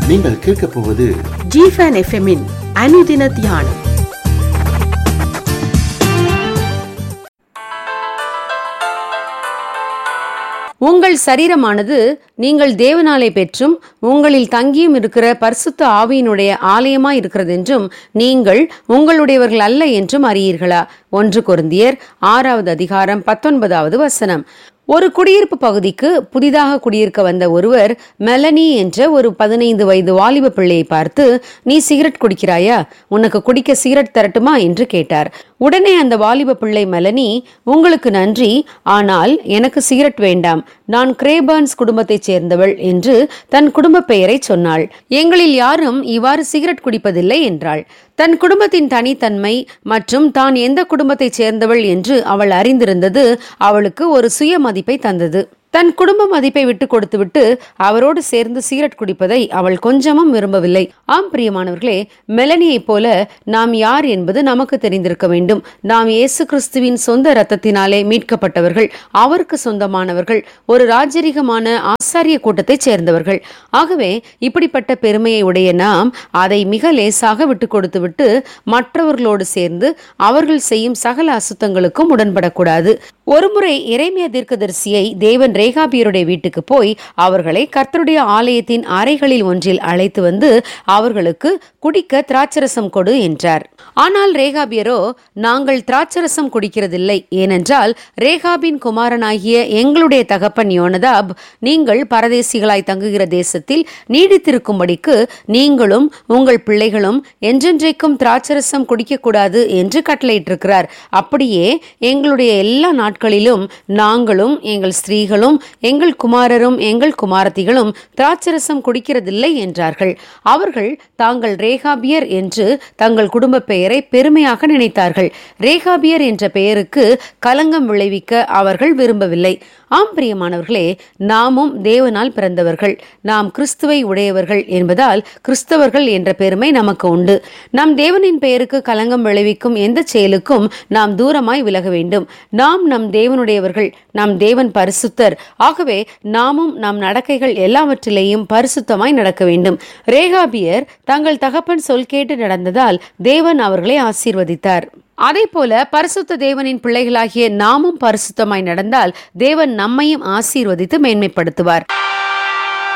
நீங்கள் கேட்கப் போவது ஜிஃபன் எஃப்எம்மின் அனுதின தியானம் உங்கள் சரீரமானது நீங்கள் தேவனாலே பெற்றும் உங்களில் தங்கியும் இருக்கிற பரிசுத்த ஆவியினுடைய ஆலயமாய் இருக்கிறதென்றும் நீங்கள் உங்களுடையவர்கள் அல்ல என்றும் அறியீர்களா ஒன்று கொருந்தியர் ஆறாவது அதிகாரம் பத்தொன்பதாவது வசனம் ஒரு குடியிருப்பு பகுதிக்கு புதிதாக குடியிருக்க வந்த ஒருவர் மெலனி என்ற ஒரு பதினைந்து வயது வாலிப பிள்ளையை பார்த்து நீ சிகரெட் குடிக்கிறாயா உனக்கு குடிக்க சிகரெட் தரட்டுமா என்று கேட்டார் உடனே அந்த வாலிப பிள்ளை மெலனி உங்களுக்கு நன்றி ஆனால் எனக்கு சிகரெட் வேண்டாம் நான் கிரேபர்ன்ஸ் குடும்பத்தைச் சேர்ந்தவள் என்று தன் குடும்ப பெயரை சொன்னாள் எங்களில் யாரும் இவ்வாறு சிகரெட் குடிப்பதில்லை என்றாள் தன் குடும்பத்தின் தனித்தன்மை மற்றும் தான் எந்த குடும்பத்தைச் சேர்ந்தவள் என்று அவள் அறிந்திருந்தது அவளுக்கு ஒரு சுய மதிப்பை தந்தது தன் குடும்ப மதிப்பை விட்டு கொடுத்துவிட்டு அவரோடு சேர்ந்து சிகரெட் குடிப்பதை அவள் கொஞ்சமும் விரும்பவில்லை ஆம் பிரியமானவர்களே மெலனியைப் போல நாம் யார் என்பது நமக்கு தெரிந்திருக்க வேண்டும் நாம் இயேசு கிறிஸ்துவின் சொந்த இரத்தத்தினாலே மீட்கப்பட்டவர்கள் அவருக்கு சொந்தமானவர்கள் ஒரு ராஜரிகமான ஆசாரிய கூட்டத்தைச் சேர்ந்தவர்கள் ஆகவே இப்படிப்பட்ட பெருமையை உடைய நாம் அதை மிக லேசாக விட்டு கொடுத்துவிட்டு மற்றவர்களோடு சேர்ந்து அவர்கள் செய்யும் சகல அசுத்தங்களுக்கும் உடன்படக்கூடாது ஒருமுறை இறைமைய தீர்க்கதரிசியை தேவன் ரேகாபியருடைய வீட்டுக்கு போய் அவர்களை கர்த்தருடைய ஆலயத்தின் அறைகளில் ஒன்றில் அழைத்து வந்து அவர்களுக்கு குடிக்க திராட்சரசம் கொடு என்றார் ஆனால் ரேகாபியரோ நாங்கள் திராட்சரசம் குடிக்கிறதில்லை ஏனென்றால் ரேகாபின் குமாரனாகிய எங்களுடைய தகப்பன் யோனதாப் நீங்கள் பரதேசிகளாய் தங்குகிற தேசத்தில் நீடித்திருக்கும்படிக்கு நீங்களும் உங்கள் பிள்ளைகளும் என்றென்றைக்கும் திராட்சரசம் குடிக்கக்கூடாது என்று கட்டளையிட்டிருக்கிறார் அப்படியே எங்களுடைய எல்லா நாட்களிலும் நாங்களும் எங்கள் ஸ்திரீகளும் எங்கள் குமாரரும் எங்கள் குமாரத்திகளும் திராட்சரசம் குடிக்கிறதில்லை என்றார்கள் அவர்கள் தாங்கள் ரேகாபியர் என்று தங்கள் குடும்ப பெயரை பெருமையாக நினைத்தார்கள் ரேகாபியர் என்ற பெயருக்கு கலங்கம் விளைவிக்க அவர்கள் விரும்பவில்லை ஆம் பிரியமானவர்களே நாமும் தேவனால் பிறந்தவர்கள் நாம் கிறிஸ்துவை உடையவர்கள் என்பதால் கிறிஸ்தவர்கள் என்ற பெருமை நமக்கு உண்டு நம் தேவனின் பெயருக்கு கலங்கம் விளைவிக்கும் எந்த செயலுக்கும் நாம் தூரமாய் விலக வேண்டும் நாம் நம் தேவனுடையவர்கள் நம் தேவன் பரிசுத்தர் ஆகவே நாமும் நம் நடக்கைகள் எல்லாவற்றிலேயும் பரிசுத்தமாய் நடக்க வேண்டும் ரேகாபியர் தங்கள் தகப்பன் சொல் கேட்டு நடந்ததால் தேவன் அவர்களை ஆசீர்வதித்தார் அதே போல பரிசுத்த தேவனின் பிள்ளைகளாகிய நாமும் பரிசுத்தமாய் நடந்தால் தேவன் நம்மையும் ஆசீர்வதித்து மேன்மைப்படுத்துவார்